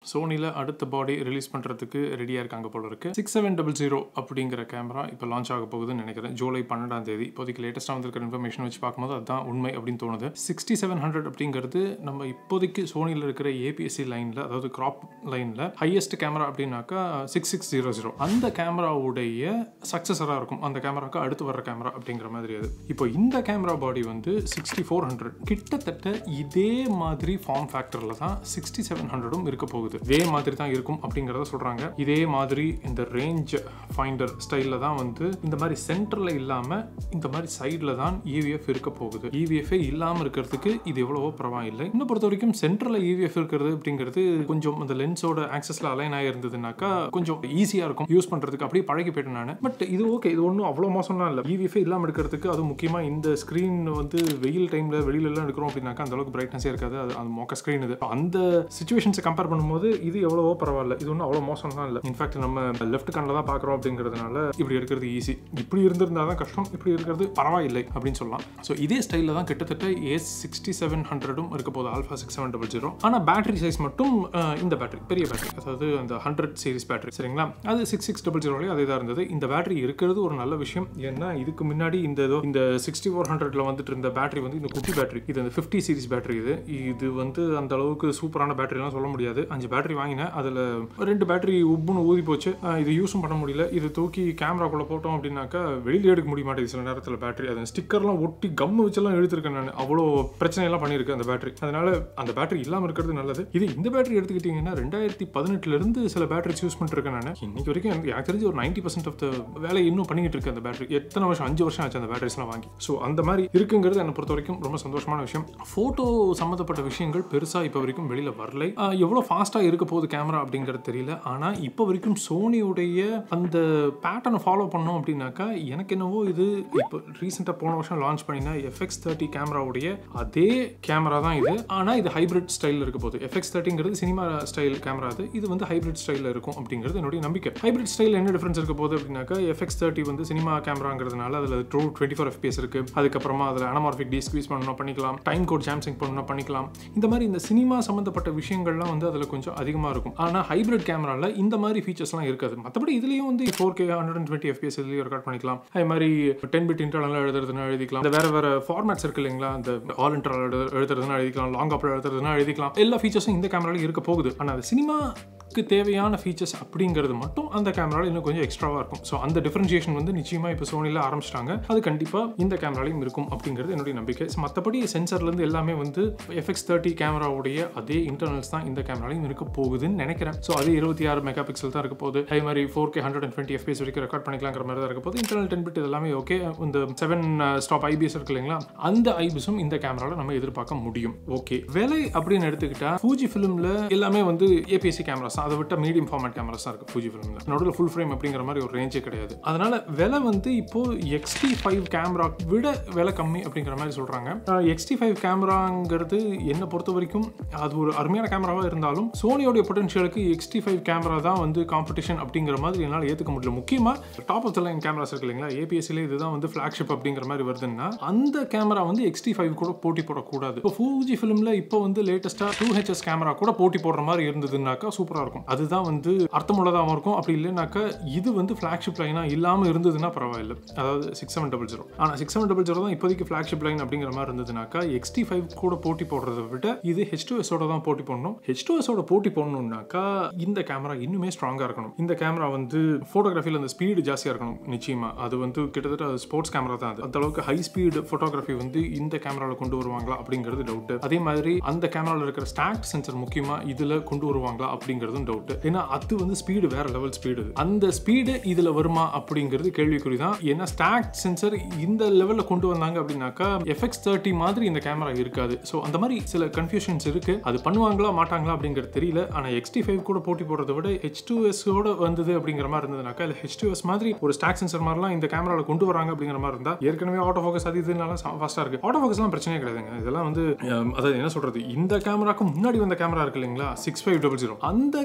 சோனியில் அடுத்த பாடி ரிலீஸ் பண்ணுறதுக்கு ரெடியாக இருக்காங்க போல இருக்கு சிக்ஸ் செவன் டபுள் ஜீரோ அப்படிங்கிற கேமரா இப்போ லான்ச் ஆக போகுதுன்னு நினைக்கிறேன் ஜூலை பன்னெண்டாம் தேதி இப்போதைக்கு லேட்டஸ்ட்டாக வந்திருக்கிற இன்ஃபர்மேஷன் வச்சு பார்க்கும்போது அதுதான் உண்மை அப்படின்னு தோணுது சிக்ஸ்டி செவன் ஹண்ட்ரட் அப்படிங்கிறது நம்ம இப்போதைக்கு சோனியில் இருக்கிற ஏபிஎஸ்சி லைனில் அதாவது கிராப் லைனில் ஹையஸ்ட் கேமரா அப்படின்னாக்கா சிக்ஸ் சிக்ஸ் ஜீரோ ஜீரோ அந்த கேமராவுடைய சக்ஸஸராக இருக்கும் அந்த கேமராவுக்கு அடுத்து வர கேமரா அப்படிங்கிற மாதிரி அது இப்போ இந்த கேமரா பாடி வந்து சிக்ஸ்டி ஃபோர் ஹண்ட்ரட் கிட்டத்தட்ட இதே மாதிரி ஃபார்ம் ஃபேக்டரில் தான் சிக்ஸ்டி செவன் ஹண்ட்ரடும் இருக்க போகுது இதே மாதிரி தான் இருக்கும் அப்படிங்கிறத சொல்கிறாங்க இதே மாதிரி இந்த ரேஞ்ச் ஃபைண்டர் ஸ்டைலில் தான் வந்து இந்த மாதிரி சென்டரில் இல்லாமல் இந்த மாதிரி சைடில் தான் இவிஎஃப் இருக்க போகுது இவிஎஃப்ஏ இல்லாமல் இருக்கிறதுக்கு இது எவ்வளவோ பரவாயில்லை இன்னும் பொறுத்த வரைக்கும் சென்டரில் இவிஎஃப் இருக்கிறது அப்படிங்கிறது கொஞ்சம் அந்த லென்ஸோட ஆக்சஸில் அலைன் ஆகிருந்ததுனாக்கா கொஞ்சம் ஈஸியாக இருக்கும் யூஸ் பண்ணுறதுக்கு அப்படியே பழகி போயிட்டேன் நான் பட் இது ஓகே இது ஒன்றும் அவ்வளோ மோசம்லாம் இல்லை இவிஎஃப்ஏ இல்லாமல் எடுக்கிறதுக்கு அதுவும் முக்கியமாக இந்த ஸ்க்ரீன் வந்து வெயில் டைமில் வெளியிலலாம் எடுக்கிறோம் அப்படின்னாக்கா அந்த அளவுக்கு பிரைட்னஸே இருக்காது அது அந்த மொக்க ஸ்க்ரீன் இது அந்த சுச்சுவேஷன்ஸை கம்பேர் பண்ணும்போது இது எவ்வளவோ பரவாயில்ல இது ஒன்றும் அவ்வளோ மோசம் தான் இல்லை இன்ஃபேக்ட் நம்ம லெஃப்ட் கண்ணில் தான் பார்க்குறோம் அப்படிங்கிறதுனால இப்படி எடுக்கிறது ஈஸி இப்படி இருந்திருந்தா தான் கஷ்டம் இப்படி இருக்கிறது பரவாயில்லை அப்படின்னு சொல்லலாம் ஸோ இதே ஸ்டைலில் தான் கிட்டத்தட்ட ஏஸ் சிக்ஸ்டி செவன் ஹண்ட்ரடும் இருக்க போகுது alpha six seven double zero ஆனால் பேட்டரி சைஸ் மட்டும் அஹ், இந்த பேட்டரி பெரிய பேட்டரி அதாவது அந்த ஹண்ட்ரட் சீரிஸ் பேட்டரி சரிங்களா அது சிக்ஸ் சிக்ஸ் டபுள் ஜீரோலேயே அதே தான் இருந்தது இந்த பேட்டரி இருக்கிறது ஒரு நல்ல விஷயம் ஏன்னா இதுக்கு முன்னாடி இந்த ஏதோ இந்த சிக்ஸ்டி ஃபோர் ஹண்ட்ரட்ல வந்துட்டு இருந்த பேட்டரி வந்து இந்த குட்டி பேட்டரி இது அந்த ஃபிஃப்டி சீரிஸ் பேட்டரி இது இது வந்து அந்த அளவுக்கு சூப்பரான பேட்டரிலாம் சொல்ல முடியாது அஞ்சு பேட்டரி வாங்கினேன் அதில் ரெண்டு பேட்டரி உப்புன்னு ஊதி போச்சு அஹ் இது யூஸும் பண்ண முடியல இது தூக்கி கேமராக்குள்ளே போட்டோம் அப்படின்னாக்கா வெளியில் எடுக்க முடிய மாட்டேங்குது சில நேரத்தில் பேட்டரி அது ஸ்டிக்கர்லாம் ஒட்டி கம்மு வச்செல்லாம் எழுதிருக்கேன் நான் அவ்வளோ பிரச்சனையெல்லாம் பண்ணியிருக்கேன் அந்த பேட்டரி அதனால அந்த பேட்டரி இல்லாமல் இருக்கிறது நல்லது இது இந்த பேட்டரி எடுத்துக்கிட்டிங்கன்னா ரெண்டாயிரத்தி பதினெட்டுலேருந்து சில பேட்டரிஸ் யூஸ் பண்ணிருக்கேன் நான் இன்னைக்கு வரைக்கும் எனக்கு எனக்கு தெரிஞ்சு ஒரு நைன்டி பர்சன்ட் ஆஃப் த வேலை இன்னும் பண்ணிக்கிட்டு இருக்கு அந்த பேட்டரி எத்தனை வருஷம் அஞ்சு வருஷம் ஆச்சு அந்த பேட்டரிஸ்லாம் வாங்கி ஸோ அந்த மாதிரி இருக்குங்கிறது என்னை பொறுத்த வரைக்கும் ரொம்ப சந்தோஷமான விஷயம் ஃபோட்டோ சம்மந்தப்பட்ட விஷயங்கள் பெருசாக இப்போ வரைக்கும் வெளியில் வரல ஆஹ் எவ்வளோ ஃபாஸ்ட்டாக இருக்க போகுது கேமரா அப்படிங்கிறது தெரியல ஆனால் இப்போ வரைக்கும் சோனியுடைய அந்த பேட்டர்னை ஃபாலோ பண்ணோம் அப்படின்னாக்கா எனக்கு என்னவோ இது இப்போ ரீசெண்டாக போன வருஷம் லான்ச் பண்ணின எஃப்எக்ஸ் தேர்ட்டி கேமராவுடைய அதே கேமரா தான் இது ஆனால் இது ஹைபிரிட் ஸ்டைலில் இருக்க போகுது எஃப்எக்ஸ் தேர்ட்டிங்கிறது சினிமா ஸ்டைல் கேமரா அது இது வந்து ஹைபிரிட் ஸ்டைலில் இருக்கும் அப்படிங்கிறது என்னுடைய நம்பிக்கை ஹைபிரிட் ஸ்டைல் என்ன டிஃபரன்ஸ் இருக்க போகுது அப்படின்னாக்கா எஃப்எக்ஸ் தேர்ட்டி வந்து சினிமா கேமராங்கிறதுனால அதில் ட்ரூ டுவெண்ட்டி ஃபோர் எஃபிஎஸ் இருக்கு அதுக்கப்புறமா அதில் அனமார்பிக் டி ஸ்குவீஸ் பண்ணணும் பண்ணிக்கலாம் டைம் கோட் சாம்சங் பண்ணணும் பண்ணிக்கலாம் இந்த மாதிரி இந்த சினிமா சம்மந்தப்பட்ட விஷயங்கள்லாம் வந்து அதில் கொஞ்சம் அதிகமாக இருக்கும் ஆனால் ஹைபிரிட் கேமராவில் இந்த மாதிரி ஃபீச்சர்ஸ்லாம் இருக்காது மற்றபடி இதுலேயும் வந்து four K hundred and twenty FPS இதுலேயும் ரெக்கார்ட் பண்ணிக்கலாம் அதே மாதிரி டென் பிட் இன்டர்னலாக எழுதுறதுனா எழுதிக்கலாம் இந்த வேற வேற ஃபார்மேட்ஸ் இருக்கு இல்லைங்களா அந்த ஆல் இன்டர்னல் எழுதுறதுனா எழுதிக்கலாம் லாங் அப்ல எழுதுறதுனா எழுதிக்கலாம் எல்லா ஃபீச்சர்ஸும் இந்த கேமரால இருக்க போகுது ஆனால் அது சினிமாக்கு தேவையான ஃபீச்சர்ஸ் அப்படிங்கிறது மட்டும் அந்த கேமரால இன்னும் கொஞ்சம் எக்ஸ்ட்ராவாக இருக்கும் ஸோ அந்த டிஃபரன்ஷியேஷன் வந்து நிச்சயமாக இப்போ சோனியில் ஆரம்பிச்சிட்டாங்க அது கண்டிப்பாக இந்த கேமராலையும் இருக்கும் அப்படிங்கிறது என்னுடைய நம்பிக்கை So, மற்றபடி சென்சர்லேருந்து எல்லாமே வந்து எஃப்எக்ஸ் தேர்ட்டி கேமராவுடைய அதே இன்டர்னல்ஸ் தான் இந்த கேமராலையும் இருக்க போகுதுன்னு நினைக்கிறேன் ஸோ அது இருபத்தி ஆறு மெகா பிக்சல் தான் இருக்க போகுது அதே மாதிரி four K hundred and twenty FPS வரைக்கும் ரெக்கார்ட் பண்ணிக்கலாங்கிற மாதிரி தான் இருக்க போகுது இன்டர்னல் டென் பிட் எல்லாமே ஓகே இந்த செவன் ஸ்டாப் ஐபிஎஸ் இருக்கு இல்லைங்களா அந்த ஐபிஎஸும் இந்த கேமராவில் நம்ம எதிர்பார்க்க முடியும் ஓகே விலை அப்படின்னு எடுத்துக்கிட்டா ஃபூஜி ஃபிலிமில் எல்லாமே வந்து ஏபிஎஸ்சி கேமராஸ் அதை விட்ட மீடியம் ஃபார்மேட் கேமராஸ் தான் இருக்கு ஃபூஜி ஃபிலிமில் நடுவில் ஃபுல் ஃப்ரேம் அப்படிங்கிற மாதிரி ஒரு ரேஞ்சே கிடையாது அதனால விலை வந்து இப்போ எக்ஸ்டி ஃபைவ் கேமரா விட விலை கம்மி அப்படிங்கிற மாதிரி சொல்றாங்க எக்ஸ்டி ஃபைவ் கேமராங்கிறது என்னை பொறுத்த வரைக்கும் அது ஒரு அருமையான கேமராவாக இருந்தாலும் சோனியோடைய பொட்டன்ஷியலுக்கு எக்ஸ்டி ஃபைவ் கேமரா தான் வந்து காம்படிஷன் அப்படிங்கிற மாதிரி என்னால் ஏற்றுக்க முடியல முக்கியமாக top of the line cameras இருக்கு இல்லைங்களா ஏபிஎஸ்சியில் இதுதான் வந்து ஃப்ளாக்ஷிப் அப்படிங்கிற மாதிரி வருதுன்னா அந்த கேமரா வந்து எக்ஸ்டி ஃபைவ் கூட போட்டி போடக்கூடாது இப்போ ஃபூஜி ஃபிலிமில் இப்போ வந்து லேட்டஸ்ட்டாக டூ ஹெச்எஸ் கேமரா கூட போட்டி போடுற மாதிரி இருந்ததுனாக்கா சூப்பராக இருக்கும் அதுதான் வந்து அர்த்தமுள்ளதாகவும் இருக்கும் அப்படி இல்லைனாக்கா இது வந்து ஃப்ளாக்ஷிப் லைனாக இல்லாமல் இருந்ததுன்னா பரவாயில்லை அதாவது சிக்ஸ் செவன் டபுள் ஜீரோ ஆனால் சிக்ஸ் செவன் டபுள் ஜீரோ தான் இப்போதைக்கு ஃப்ளாக்ஷிப் லைன் அப்படிங்கிற மாதிரி இருந்ததுனாக்கா எக்ஸ்டி ஃபைவ் கூட போட்டி போடுறதை விட இது ஹெச் டூ எஸோட தான் போட்டி போடணும் ஹெச் டூ எஸோட போட்டி போடணும்னாக்கா இந்த கேமரா இன்னுமே ஸ்ட்ராங்காக இருக்கணும் இந்த கேமரா வந்து ஃபோட்டோகிராஃபியில் அந்த ஸ்பீடு ஜாஸ்தியாக இருக்கணும் நிச்சயமா அது வந்து கிட்டத்தட்ட அது ஸ்போர்ட்ஸ் கேமரா தான் அது அந்த அளவுக்கு ஹை ஸ்பீடு ஃபோட்டோகிராஃபி வந்து இந்த கேமராவில் கொண்டு வருவாங்களா அப்படிங்கிறது டவுட் அதே மாதிரி அந்த கேமராவில் இருக்கிற ஸ்டாக் சென்சர் முக்கியமாக இதில் கொண்டு வருவாங்களா அப்படிங்கிறதும் டவுட் ஏன்னா அது வந்து ஸ்பீடு வேற லெவல் ஸ்பீடு அந்த ஸ்பீடு இதில் வருமா அப்படிங்கிறது கேள்விக்குறி தான் ஏன்னா ஸ்டாக் சென்சர் இந்த லெவலில் கொண்டு வந்தாங்க அப்படின்னாக்கா எஃப்எக்ஸ் தேர்ட்டி மாதிரி இந்த கேமரா இருக்காது ஸோ அந்த மாதிரி சில கன்ஃபியூஷன்ஸ் இருக்கு அது பண்ணுவாங்களா மாட்டாங்களா அப்படிங்கிறது தெரியல ஆனால் எக்ஸ்டி ஃபைவ் கூட போட்டி போடுறதை விட ஹெச் டூ எஸோட வந்தது அப்படிங்கிற மாதிரி இருந்ததுனாக்கா இல்லை ஹெச் டூ எஸ் மாதிரி ஒரு ஸ்டாக் சென்சர் மாதிரிலாம் இந்த கேமராவில் கொண்டு வராங்க அப்படிங்கிற மாதிரி இருந்தால் ஏற்கனவே ஆட்டோ ஃபோக்கஸ் அது இதுனால ஃபாஸ்ட்டாக இருக்கு ஆட்டோ ஃபோக்கஸ்லாம் பிரச்சனையே கிடையாதுங்க இதெல்லாம் வந்து அஹ், அதாவது என்ன சொல்றது இந்த கேமராக்கு முன்னாடி வந்த கேமரா இருக்கு இல்லைங்களா சிக்ஸ் ஃபைவ் டபுள் ஜீரோ அந்த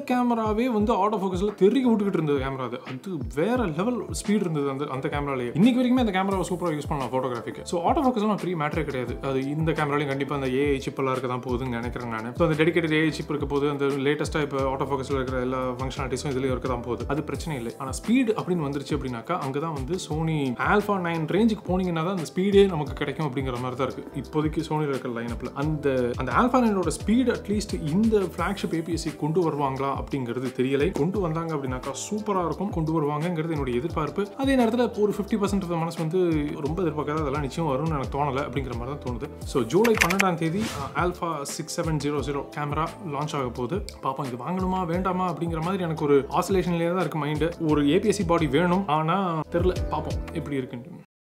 கேமராவே வந்து ஆட்டோ ஃபோக்கஸில் தெருக்கி விட்டுக்கிட்டு இருந்தது கேமரா அது அது வேற லெவல் ஸ்பீட் இருந்தது அந்த அந்த கேமராலேயே இன்னைக்கு வரைக்குமே அந்த கேமராவை சூப்பராக யூஸ் பண்ணலாம் ஃபோட்டோகிராஃபிக்கு ஸோ ஆட்டோ ஃபோக்கஸ்லாம் பெரிய மேட்டரே கிடையாது அது இந்த கேமராலையும் கண்டிப்பாக அந்த ஏஐ சிப்பெல்லாம் இருக்க தான் போகுதுன்னு நினைக்கிறேன் நான் ஸோ அந்த டெடிகேட்டட் ஏஐ சிப் இருக்க போது அந்த லேட்டஸ்ட்டாக இப்போ ஆட்டோ ஃபோக்கஸில் இருக்கிற எல்லா ஃபங்க்ஷனாலிட்டிஸும் இதுலேயும் இருக்க தான் போகுது அது பிரச்சனை இல்லை ஆனால் ஸ்பீடு அப்படின்னு வந்துருச்சு அப்படின்னாக்கா அங்கே தான் வந்து சோனி ஆல்ஃபா நைன் ரேஞ்சுக்கு போனீங்கன்னா தான் அந்த ஸ்பீடே நமக்கு கிடைக்கும் அப்படிங்கிற மாதிரி தான் இருக்குது இப்போதைக்கு சோனியில் இருக்கிற லைனப்பில் அந்த அந்த ஆல்ஃபா நைனோட ஸ்பீடு அட்லீஸ்ட் இந்த ஃப்ளாக்ஷிப் ஏபிஎஸ்சி கொண்டு வருவாங்களா அப்படிங்கிறது தெரியலை கொண்டு வந்தாங்க அப்படின்னாக்கா சூப்பராக இருக்கும் கொண்டு வருவாங்கங்கிறது என்னுடைய எதிர்பார்ப்பு அதே நேரத்தில் ஒரு ஃபிஃப்டி பர்சன்ட் மனசு வந்து ரொம்ப எதிர்பார்க்காத அதெல்லாம் நிச்சயம் வரும்னு எனக்கு தோணலை அப்படிங்கிற மாதிரி தான் தோணுது ஸோ ஜூலை பன்னெண்டாம் தேதி alpha six seven zero zero camera launch ஆக போகுது பார்ப்போம் இது வாங்கணுமா வேண்டாமா அப்படிங்கிற மாதிரி எனக்கு ஒரு ஆசோலேஷன்லேயே தான் இருக்கு மைண்டு ஒரு ஏபிஎஸ்சி பாடி வேணும் ஆனால் தெரில பார்ப்போம் எப்படி இருக்குன்னு